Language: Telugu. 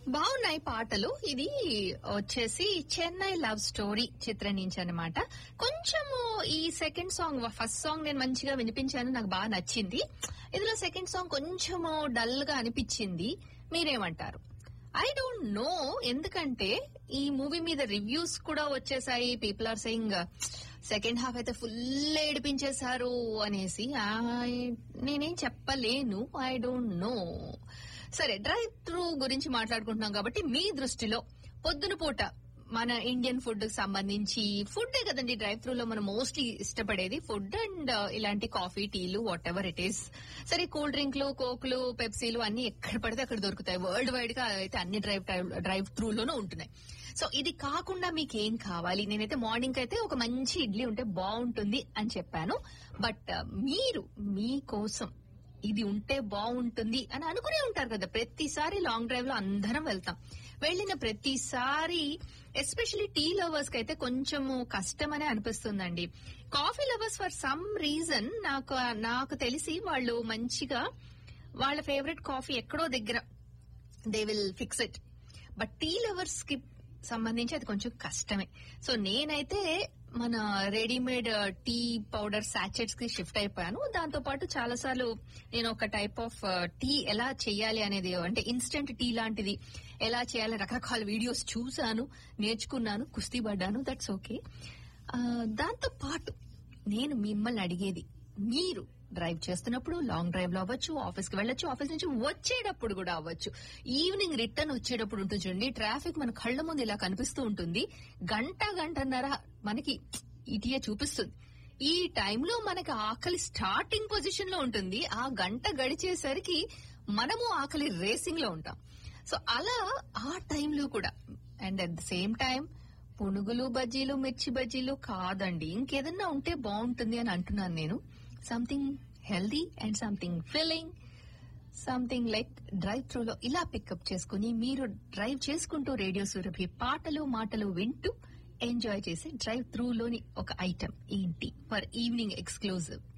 బాగున్నాయి పాటలు ఇది వచ్చేసి చెన్నై లవ్ స్టోరీ చిత్రం నుంచి అనమాట కొంచెము ఈ సెకండ్ సాంగ్ ఫస్ట్ సాంగ్ నేను మంచిగా వినిపించాను నాకు బాగా నచ్చింది ఇందులో సెకండ్ సాంగ్ కొంచెము డల్ గా అనిపించింది మీరేమంటారు ఐ డోంట్ నో ఎందుకంటే ఈ మూవీ మీద రివ్యూస్ కూడా వచ్చేసాయి people are saying second half అయితే ఫుల్ ఏడిపించేశారు అనేసి I- నేనేం చెప్పలేను ఐ డోంట్ నో సరే డ్రైవ్ త్రూ గురించి మాట్లాడుకుంటున్నాం కాబట్టి మీ దృష్టిలో పొద్దున పూట మన ఇండియన్ ఫుడ్ కి సంబంధించి ఫుడ్ కదండి డ్రైవ్ త్రూ లో మనం మోస్ట్లీ ఇష్టపడేది ఫుడ్ అండ్ ఇలాంటి కాఫీ టీలు వాట్ ఎవర్ ఇట్ ఈస్ సరే కూల్ డ్రింక్లు కోక్లు పెప్సీలు అన్ని ఎక్కడ పడితే అక్కడ దొరుకుతాయి వరల్డ్ వైడ్ గా అయితే అన్ని డ్రైవ్ డ్రైవ్ త్రూ లోనూ ఉంటున్నాయి సో ఇది కాకుండా మీకు ఏం కావాలి నేనైతే మార్నింగ్ అయితే ఒక మంచి ఇడ్లీ ఉంటే బాగుంటుంది అని చెప్పాను బట్ మీరు మీకోసం ఇది ఉంటే బాగుంటుంది అని అనుకునే ఉంటారు కదా ప్రతిసారి లాంగ్ డ్రైవ్ లో అందరం వెళ్తాం వెళ్ళిన ప్రతిసారి ఎస్పెషలీ టీ లవర్స్ కి అయితే కొంచెము కష్టమనే అనిపిస్తుందండి coffee lovers for some reason నాకు నాకు తెలిసి వాళ్ళు మంచిగా వాళ్ళ ఫేవరెట్ కాఫీ ఎక్కడో దగ్గర they will fix it but tea lovers కి సంబంధించి అది కొంచెం కష్టమే సో నేనైతే మన రెడీమేడ్ టీ పౌడర్ సాచెట్స్ కి షిఫ్ట్ అయిపోయాను దాంతో పాటు చాలా సార్లు నేను ఒక టైప్ ఆఫ్ టీ ఎలా చేయాలి అనేది అంటే ఇన్స్టెంట్ టీ లాంటిది ఎలా చేయాలి రకరకాల వీడియోస్ చూశాను నేర్చుకున్నాను కుస్తీ పడ్డాను దట్స్ ఓకే దాంతో పాటు నేను మిమ్మల్ని అడిగేది మీరు డ్రైవ్ చేస్తున్నప్పుడు లాంగ్ డ్రైవ్ లో అవ్వచ్చు ఆఫీస్ కి వెళ్ళొచ్చు ఆఫీస్ నుంచి వచ్చేటప్పుడు కూడా అవ్వచ్చు ఈవినింగ్ రిటర్న్ వచ్చేటప్పుడు ఉంటుంది చూడండి ట్రాఫిక్ మన కళ్ళ ముందు ఇలా కనిపిస్తూ ఉంటుంది గంట గంటన్నర మనకి ఇటీఏ చూపిస్తుంది ఈ టైంలో మనకి ఆకలి స్టార్టింగ్ పొజిషన్ లో ఉంటుంది ఆ గంట గడిచేసరికి మనము ఆకలి రేసింగ్ లో ఉంటాం సో అలా ఆ టైంలో కూడా and at the same time పునుగులు బజ్జీలు మిర్చి బజ్జీలు కాదండి ఇంకేదన్నా ఉంటే బాగుంటుంది అని అంటున్నాను నేను something healthy and something filling something like drive through లో ఇలా పికప్ చేసుకుని మీరు డ్రైవ్ చేసుకుంటూ రేడియో సురభి పాటలు మాటలు వింటూ ఎంజాయ్ చేసే డ్రైవ్ త్రూ లోని ఒక ఐటమ్ ఏంటి ఫర్ ఈవినింగ్ ఎక్స్క్లూజివ్